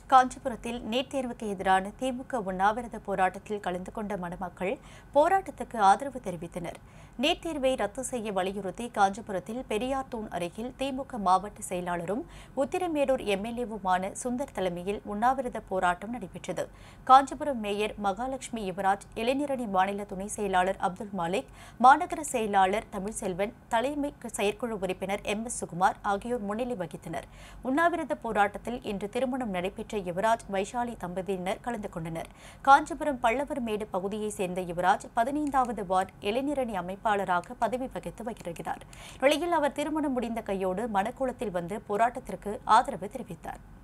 காஞ்சிபுரத்தில் நீட் தேர்வுக்கு எதிரான திமுக உண்ணாவிரத போராட்டத்தில் கலந்து கொண்ட மணமக்கள் போராட்டத்துக்கு ஆதரவு தெரிவித்தனர் நீட் தேர்வை ரத்து செய்ய வலியுறுத்தி காஞ்சிபுரத்தில் பெரியார் தூண் அருகில் திமுக மாவட்ட செயலாளரும் உத்திரமேரூர் எம்எல்ஏவுமான சுந்தர் தலைமையில் உண்ணாவிரத போராட்டம் நடைபெற்றது காஞ்சிபுரம் மேயர் மகாலட்சுமி யுவராஜ் இளைஞரணி மாநில துணை செயலாளர் அப்துல் மாலிக் மாநகர செயலாளர் தமிழ்செல்வன் தலைமை செயற்குழு உறுப்பினர் எம் எஸ் சுகுமார் ஆகியோர் முன்னிலை வகித்தனர் உண்ணாவிரத போராட்டத்தில் இன்று திருமணம் நடைபெற்ற யுவராஜ் வைஷாலி தம்பதியினர் கலந்து கொண்டனர் காஞ்சிபுரம் பள்ளவர்மேடு பகுதியைச் சேர்ந்த யுவராஜ் பதினைந்தாவது வார்டு இளைஞரணி அமைப்பாளராக பதவி வகித்து வருகிறார் நிலையில் அவர் திருமணம் முடிந்த கையோடு மணக்குளத்தில் வந்து போராட்டத்திற்கு ஆதரவு தெரிவித்தார்